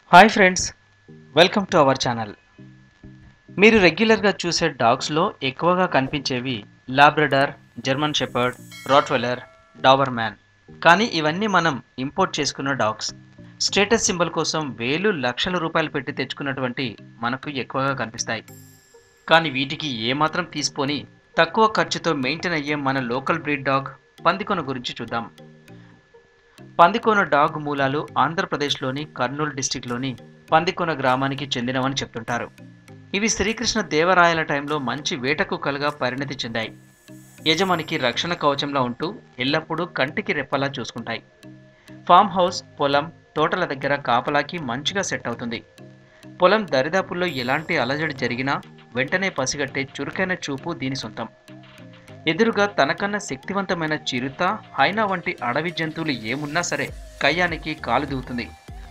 hi friends welcome to our channel మీరు రెగ్యులర్గా చూసే డాగ్స్లో ఎక్కువగా కనిపించేవి Labrador German shepherd Rottweiler Doberman కానీ ఇవన్నీ మనం ఇంపోర్ట్ చేసుకున్న డాగ్స్ స్టేటస్ సింబల్ కోసం వేలు లక్షల రూపాయలు పెట్టి తెచ్చుకున్నటువంటి మనకు ఎక్కువగా కనిపిస్తాయి కానీ వీటికి ఏమాత్రం తీసుకొని తక్కువ ఖర్చుతో మెయింటైన్ అయ్యే మన లోకల్ బ్రీడ్ డాగ్ పందికొన గురించి చూద్దాం పందికొన డాగ్ మూలాలు ఆంధ్రప్రదేశ్లోని కర్నూలు డిస్టిక్లోని పందికొన గ్రామానికి చెందినవని చెప్తుంటారు ఇవి శ్రీకృష్ణ దేవరాయల టైంలో మంచి వేట కుక్కలుగా పరిణతి చెందాయి యజమానికి రక్షణ కవచంలా ఉంటూ ఎల్లప్పుడూ కంటికి రెప్పలా చూసుకుంటాయి ఫామ్ హౌస్ పొలం తోటల దగ్గర కాపలాకి మంచిగా సెట్ అవుతుంది పొలం దరిదాపుల్లో ఎలాంటి అలజడి జరిగినా వెంటనే పసిగట్టే చురుకైన చూపు దీని సొంతం ఎదురుగా తనకన్నా శక్తివంతమైన చిరుత హైనా వంటి అడవి జంతువులు ఏమున్నా సరే కయ్యానికి కాలు దిగుతుంది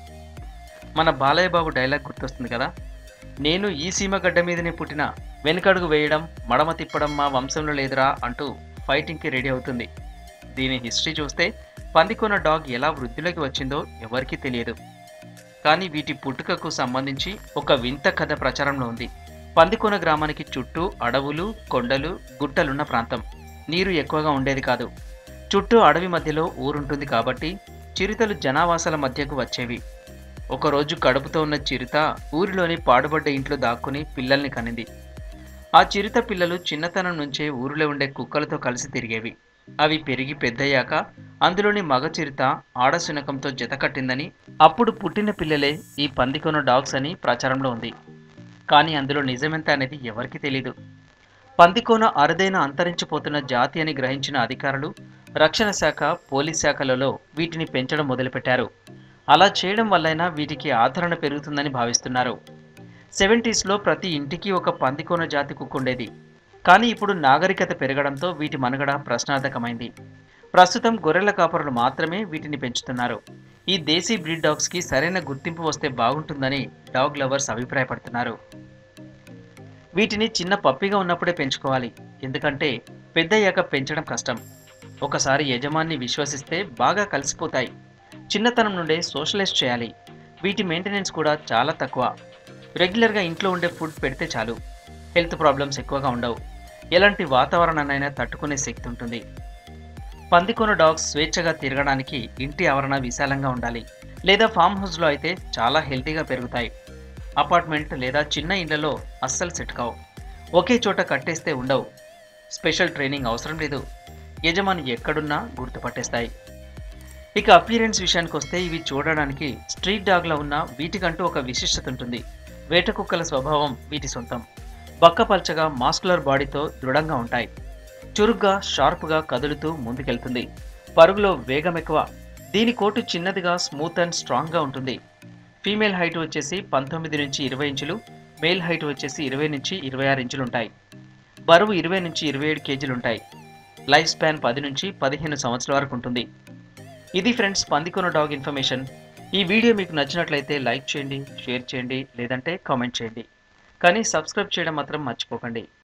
మన బాలయ్య బాబు డైలాగ్ గుర్తొస్తుంది కదా నేను ఈ సీమ గడ్డ మీదనే పుట్టిన వెనుకడుగు వేయడం మడమ తిప్పడం మా వంశంలో లేదురా అంటూ ఫైటింగ్కి రెడీ అవుతుంది దీని హిస్టరీ చూస్తే పందికొన డాగ్ ఎలా వృద్ధిలోకి వచ్చిందో ఎవరికీ తెలియదు కానీ వీటి పుట్టుకకు సంబంధించి ఒక వింత కథ ప్రచారంలో ఉంది పందికొన గ్రామానికి చుట్టూ అడవులు కొండలు గుట్టలున్న ప్రాంతం నీరు ఎక్కువగా ఉండేది కాదు చుట్టూ అడవి మధ్యలో ఊరుంటుంది కాబట్టి చిరుతలు జనావాసాల మధ్యకు వచ్చేవి ఒకరోజు కడుపుతో ఉన్న చిరుత ఊరిలోని పాడుబడ్డ ఇంట్లో దాక్కుని పిల్లల్ని కనింది ఆ చిరుత పిల్లలు చిన్నతనం నుంచే ఊరిలో ఉండే కుక్కలతో కలిసి తిరిగేవి అవి పెరిగి పెద్దయ్యాక అందులోని మగ చిరుత ఆడ శునకంతో జతకట్టిందని అప్పుడు పుట్టిన పిల్లలే ఈ పందికొన డాగ్స్ అని ప్రచారంలో ఉంది కానీ అందులో నిజమెంత అనేది ఎవరికీ తెలీదు పందికోన అరుదైన అంతరించిపోతున్న జాతి అని గ్రహించిన అధికారులు రక్షణ శాఖ పోలీస్ శాఖలలో వీటిని పెంచడం మొదలుపెట్టారు అలా చేయడం వల్లైనా వీటికి ఆదరణ పెరుగుతుందని భావిస్తున్నారు సెవెంటీస్లో ప్రతి ఇంటికి ఒక పందికోన జాతి కుక్క ఉండేది కానీ ఇప్పుడు నాగరికత పెరగడంతో వీటి మనుగడ ప్రశ్నార్థకమైంది ప్రస్తుతం గొర్రెల కాపరులు మాత్రమే వీటిని పెంచుతున్నారు ఈ దేశీ బ్రీడ్ డాగ్స్కి సరైన గుర్తింపు వస్తే బాగుంటుందని డాగ్ లవర్స్ అభిప్రాయపడుతున్నారు వీటిని చిన్న పప్పిగా ఉన్నప్పుడే పెంచుకోవాలి ఎందుకంటే పెద్దయ్యాక పెంచడం కష్టం ఒకసారి యజమాన్ని విశ్వసిస్తే బాగా కలిసిపోతాయి చిన్నతనం నుండే సోషలైజ్ చేయాలి వీటి మెయింటెనెన్స్ కూడా చాలా తక్కువ రెగ్యులర్గా ఇంట్లో ఉండే ఫుడ్ పెడితే చాలు హెల్త్ ప్రాబ్లమ్స్ ఎక్కువగా ఉండవు ఎలాంటి వాతావరణాన్నైనా తట్టుకునే శక్తి ఉంటుంది పందికొన డాగ్స్ స్వేచ్ఛగా తిరగడానికి ఇంటి ఆవరణ విశాలంగా ఉండాలి లేదా ఫామ్ హౌస్లో అయితే చాలా హెల్తీగా పెరుగుతాయి అపార్ట్మెంట్ లేదా చిన్న ఇళ్లలో అస్సలు సెట్ కావు ఒకే చోట కట్టేస్తే ఉండవు స్పెషల్ ట్రైనింగ్ అవసరం లేదు యజమాని ఎక్కడున్నా గుర్తుపట్టేస్తాయి ఇక అపియరెన్స్ విషయానికి వస్తే ఇవి చూడడానికి స్ట్రీట్ డాగ్లో ఉన్న వీటికంటూ ఒక విశిష్టత ఉంటుంది వేట కుక్కల స్వభావం వీటి సొంతం బక్కపల్చగా మాస్కులర్ బాడీతో దృఢంగా ఉంటాయి చురుగ్గా షార్ప్గా కదులుతూ ముందుకెళ్తుంది పరుగులో వేగం ఎక్కువ దీని కోటు చిన్నదిగా స్మూత్ అండ్ స్ట్రాంగ్గా ఉంటుంది ఫీమేల్ హైట్ వచ్చేసి పంతొమ్మిది నుంచి ఇరవై ఇంచులు మేల్ హైట్ వచ్చేసి ఇరవై నుంచి ఇరవై ఆరు ఇంచులు ఉంటాయి బరువు ఇరవై నుంచి ఇరవై ఏడు కేజీలు ఉంటాయి లైఫ్ స్పాన్ పది నుంచి పదిహేను సంవత్సరాల వరకు ఉంటుంది ఇది ఫ్రెండ్స్ పందికొన డాగ్ ఇన్ఫర్మేషన్ ఈ వీడియో మీకు నచ్చినట్లయితే లైక్ చేయండి షేర్ చేయండి లేదంటే కామెంట్ చేయండి కానీ సబ్స్క్రైబ్ చేయడం మాత్రం మర్చిపోకండి